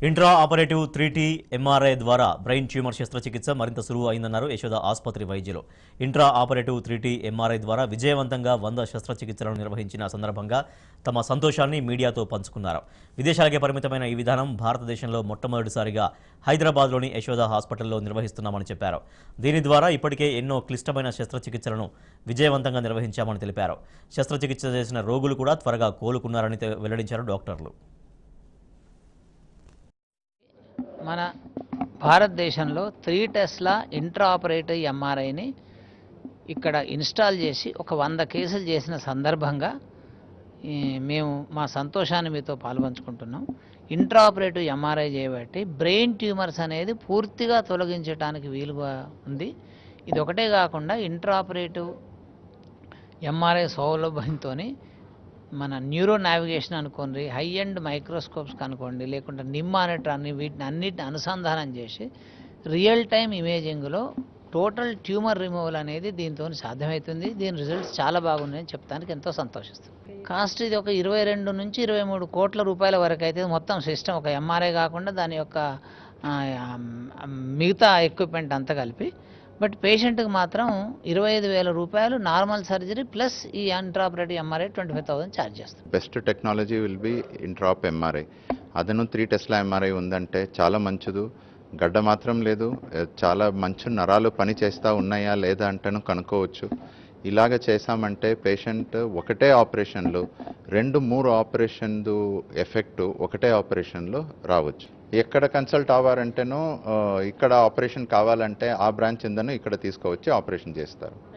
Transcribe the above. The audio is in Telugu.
intra operative three T MRI ద్వారా బ్రెయిన్ ట్యూమర్ శస్త్రచికిత్స మరింత సులువు అయిందన్నారు యశోద ఆసుపత్రి వైద్యులు intra operative three T MRI ద్వారా విజయవంతంగా వంద శస్త్రచికిత్సలను నిర్వహించిన సందర్భంగా తమ సంతోషాన్ని మీడియాతో పంచుకున్నారు విదేశాలకే పరిమితమైన ఈ విధానం భారతదేశంలో మొట్టమొదటిసారిగా హైదరాబాద్లోని యశోద హాస్పిటల్లో నిర్వహిస్తున్నామని చెప్పారు దీని ద్వారా ఇప్పటికే ఎన్నో క్లిష్టమైన శస్త్రచికిత్సలను విజయవంతంగా నిర్వహించామని తెలిపారు శస్త్రచికిత్స చేసిన రోగులు కూడా త్వరగా కోలుకున్నారని తె- వెల్లడించారు డాక్టర్లు మన భారతదేశంలో త్రీ టెస్లా ఇంట్రా ఆపరేటివ్ ఎంఆర్ఐని ఇక్కడ ఇన్స్టాల్ చేసి ఒక వంద కేసులు చేసిన సందర్భంగా ఈ, మేము మా సంతోషాన్ని మీతో పాల్పంచుకుంటున్నాం ఇంట్రా ఆపరేటివ్ ఎంఆర్ఐ చేయబట్టి బ్రెయిన్ ట్యూమర్స్ అనేది పూర్తిగా తొలగించడానికి వీలుగా ఉంది ఇది ఒకటే కాకుండా ఇంట్రా ఆపరేటివ్ ఎంఆర్ఐ సౌలభ్యంతో మన న్యూరో నావిగేషన్ అనుకోండి హై ఎండ్ మైక్రోస్కోప్స్ కనుకోండి లేకుంటే నిమ్ మానిటర్ అని వీటిని అన్నిటిని అనుసంధానం చేసి రియల్ టైం ఇమేజింగ్లో టోటల్ ట్యూమర్ రిమూవల్ అనేది దీంతో సాధ్యమవుతుంది దీని రిజల్ట్స్ చాలా బాగున్నాయని చెప్తానికి ఎంతో సంతోషిస్తుంది కాస్ట్ ఇది ఒక ఇరవై రెండు నుంచి ఇరవై మూడు కోట్ల రూపాయల వరకు అయితే మొత్తం సిస్టమ్ ఒక ఎంఆర్ఐ కాకుండా దాని యొక్క ఆ, ఆ, మిగతా ఎక్విప్మెంట్ అంతా కలిపి బట్ పేషెంట్కి మాత్రం ఇరవై ఐదు వేల రూపాయలు నార్మల్ సర్జరీ ప్లస్ ఈ intraoperative MRI twenty five thousand charge చేస్తాం best technology will be intraop MRI అదను త్రీ టెస్లా ఎంఆర్ఐ ఉందంటే చాలా మంచిది గడ్డ మాత్రం లేదు ఏ, చాలా మంచి నరాలు పని చేస్తూ ఉన్నాయా లేదా అంటేను కనుక్కోవచ్చు ఇలాగ చేశామంటే పేషెంట్ ఒకటే ఆపరేషన్లో రెండు మూడు ఆపరేషన్ ఎఫెక్ట్ ఒకటే ఆపరేషన్లో రావచ్చు ఎక్కడ కన్సల్ట్ అవ్వారంటేనో ఆ, ఇక్కడ ఆపరేషన్ కావాలంటే ఆ బ్రాంచ్ ఉందను ఇక్కడ తీసుకువచ్చి ఆపరేషన్ చేస్తారు